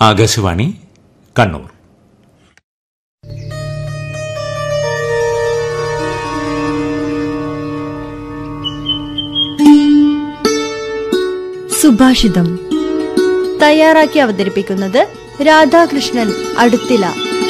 ആകാശവാണി കണ്ണൂർ സുഭാഷിതം തയ്യാറാക്കി അവതരിപ്പിക്കുന്നത് രാധാകൃഷ്ണൻ അടുത്തില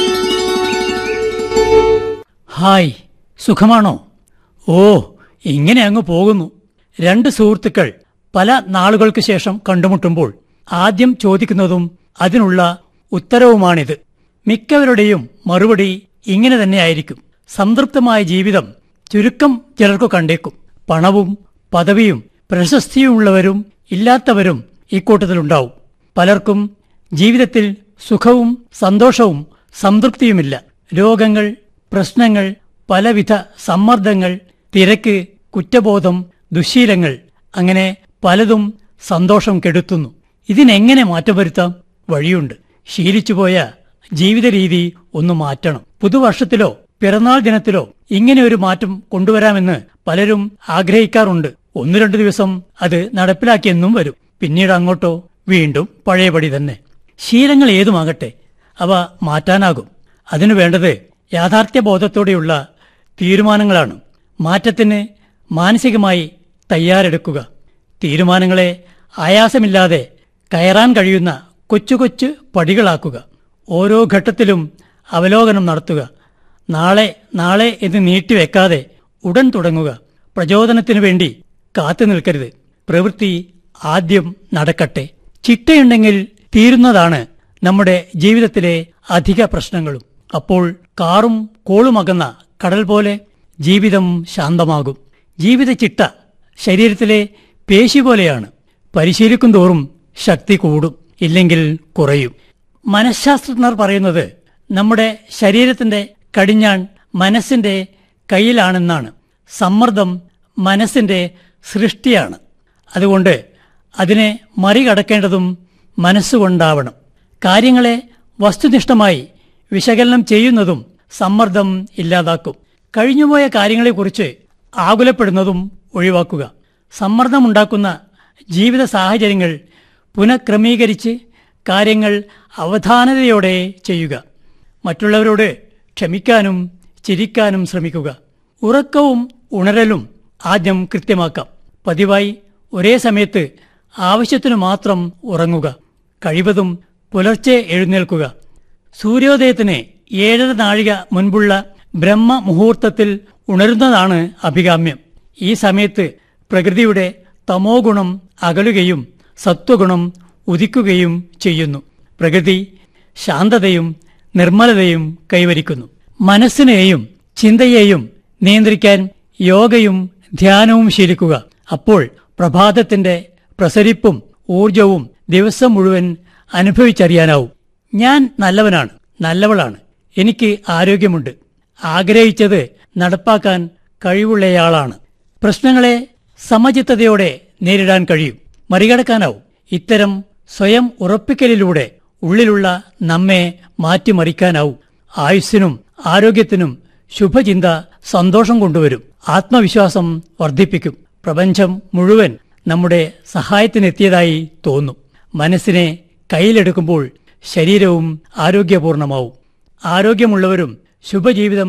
ഹായ് സുഖമാണോ ഓ ഇങ്ങനെ അങ്ങ് പോകുന്നു രണ്ട് സുഹൃത്തുക്കൾ പല നാളുകൾക്ക് ശേഷം കണ്ടുമുട്ടുമ്പോൾ ആദ്യം ചോദിക്കുന്നതും അതിനുള്ള ഉത്തരവുമാണിത് മിക്കവരുടെയും മറുപടി ഇങ്ങനെ തന്നെയായിരിക്കും സംതൃപ്തമായ ജീവിതം ചുരുക്കം ചിലർക്കു കണ്ടേക്കും പണവും പദവിയും പ്രശസ്തിയുമുള്ളവരും ഇല്ലാത്തവരും ഇക്കൂട്ടത്തിലുണ്ടാവും പലർക്കും ജീവിതത്തിൽ സുഖവും സന്തോഷവും സംതൃപ്തിയുമില്ല രോഗങ്ങൾ പ്രശ്നങ്ങൾ പലവിധ സമ്മർദ്ദങ്ങൾ തിരക്ക് കുറ്റബോധം ദുശീലങ്ങൾ അങ്ങനെ പലതും സന്തോഷം കെടുത്തുന്നു ഇതിനെങ്ങനെ മാറ്റം വരുത്താം വഴിയുണ്ട് ശീലിച്ചുപോയ ജീവിത രീതി ഒന്ന് മാറ്റണം പുതുവർഷത്തിലോ പിറന്നാൾ ദിനത്തിലോ ഇങ്ങനെ ഒരു മാറ്റം കൊണ്ടുവരാമെന്ന് പലരും ആഗ്രഹിക്കാറുണ്ട് ഒന്നു രണ്ടു ദിവസം അത് നടപ്പിലാക്കിയെന്നും വരും പിന്നീട് അങ്ങോട്ടോ വീണ്ടും പഴയപടി തന്നെ ശീലങ്ങൾ ഏതുമാകട്ടെ അവ മാറ്റാനാകും അതിനു വേണ്ടത് യാഥാർത്ഥ്യബോധത്തോടെയുള്ള തീരുമാനങ്ങളാണ് മാറ്റത്തിന് മാനസികമായി തയ്യാറെടുക്കുക തീരുമാനങ്ങളെ ആയാസമില്ലാതെ കയറാൻ കഴിയുന്ന കൊച്ചു കൊച്ചു പടികളാക്കുക ഓരോ ഘട്ടത്തിലും അവലോകനം നടത്തുക നാളെ നാളെ എന്ന് നീട്ടിവെക്കാതെ ഉടൻ തുടങ്ങുക പ്രചോദനത്തിനു വേണ്ടി കാത്തു നിൽക്കരുത് പ്രവൃത്തി ആദ്യം നടക്കട്ടെ ചിട്ടയുണ്ടെങ്കിൽ തീരുന്നതാണ് നമ്മുടെ ജീവിതത്തിലെ അധിക പ്രശ്നങ്ങളും അപ്പോൾ കാറും കോളുമകന്ന കടൽ പോലെ ജീവിതം ശാന്തമാകും ജീവിത ചിട്ട ശരീരത്തിലെ പേശി പോലെയാണ് പരിശീലിക്കും തോറും ശക്തി കൂടും ഇല്ലെങ്കിൽ കുറയും മനഃശാസ്ത്രജ്ഞർ പറയുന്നത് നമ്മുടെ ശരീരത്തിന്റെ കടിഞ്ഞാൺ മനസ്സിന്റെ കയ്യിലാണെന്നാണ് സമ്മർദ്ദം മനസ്സിന്റെ സൃഷ്ടിയാണ് അതുകൊണ്ട് അതിനെ മറികടക്കേണ്ടതും മനസ്സുകൊണ്ടാവണം കാര്യങ്ങളെ വസ്തുനിഷ്ഠമായി വിശകലനം ചെയ്യുന്നതും സമ്മർദ്ദം ഇല്ലാതാക്കും കഴിഞ്ഞുപോയ കാര്യങ്ങളെക്കുറിച്ച് ആകുലപ്പെടുന്നതും ഒഴിവാക്കുക സമ്മർദ്ദമുണ്ടാക്കുന്ന ജീവിത സാഹചര്യങ്ങൾ പുനഃക്രമീകരിച്ച് കാര്യങ്ങൾ അവധാനതയോടെ ചെയ്യുക മറ്റുള്ളവരോട് ക്ഷമിക്കാനും ചിരിക്കാനും ശ്രമിക്കുക ഉറക്കവും ഉണരലും ആദ്യം കൃത്യമാക്കാം പതിവായി ഒരേ സമയത്ത് ആവശ്യത്തിനു മാത്രം ഉറങ്ങുക കഴിവതും പുലർച്ചെ എഴുന്നേൽക്കുക സൂര്യോദയത്തിന് ഏഴര നാഴിക മുൻപുള്ള ബ്രഹ്മ മുഹൂർത്തത്തിൽ ഉണരുന്നതാണ് അഭികാമ്യം ഈ സമയത്ത് പ്രകൃതിയുടെ തമോ ഗുണം അകലുകയും സത്വഗുണം ഉദിക്കുകയും ചെയ്യുന്നു പ്രകൃതി ശാന്തതയും നിർമ്മലതയും കൈവരിക്കുന്നു മനസ്സിനെയും ചിന്തയെയും നിയന്ത്രിക്കാൻ യോഗയും ധ്യാനവും ശീലിക്കുക അപ്പോൾ പ്രഭാതത്തിന്റെ പ്രസരിപ്പും ഊർജവും ദിവസം മുഴുവൻ അനുഭവിച്ചറിയാനാവും ഞാൻ നല്ലവനാണ് നല്ലവളാണ് എനിക്ക് ആരോഗ്യമുണ്ട് ആഗ്രഹിച്ചത് നടപ്പാക്കാൻ കഴിവുള്ളയാളാണ് പ്രശ്നങ്ങളെ സമചിത്തതയോടെ നേരിടാൻ കഴിയും മറികടക്കാനാവും ഇത്തരം സ്വയം ഉറപ്പിക്കലിലൂടെ ഉള്ളിലുള്ള നമ്മെ മാറ്റിമറിക്കാനാവും ആയുസ്സിനും ആരോഗ്യത്തിനും ശുഭചിന്ത സന്തോഷം കൊണ്ടുവരും ആത്മവിശ്വാസം വർദ്ധിപ്പിക്കും പ്രപഞ്ചം മുഴുവൻ നമ്മുടെ സഹായത്തിനെത്തിയതായി തോന്നും മനസ്സിനെ കയ്യിലെടുക്കുമ്പോൾ ശരീരവും ആരോഗ്യപൂർണമാവും ആരോഗ്യമുള്ളവരും ശുഭജീവിതം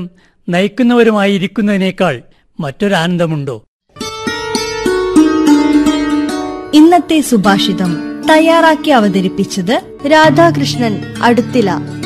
നയിക്കുന്നവരുമായിരിക്കുന്നതിനേക്കാൾ മറ്റൊരാനന്ദമുണ്ടോ ഇന്നത്തെ സുഭാഷിതം തയ്യാറാക്കി അവതരിപ്പിച്ചത് രാധാകൃഷ്ണൻ അടുത്തില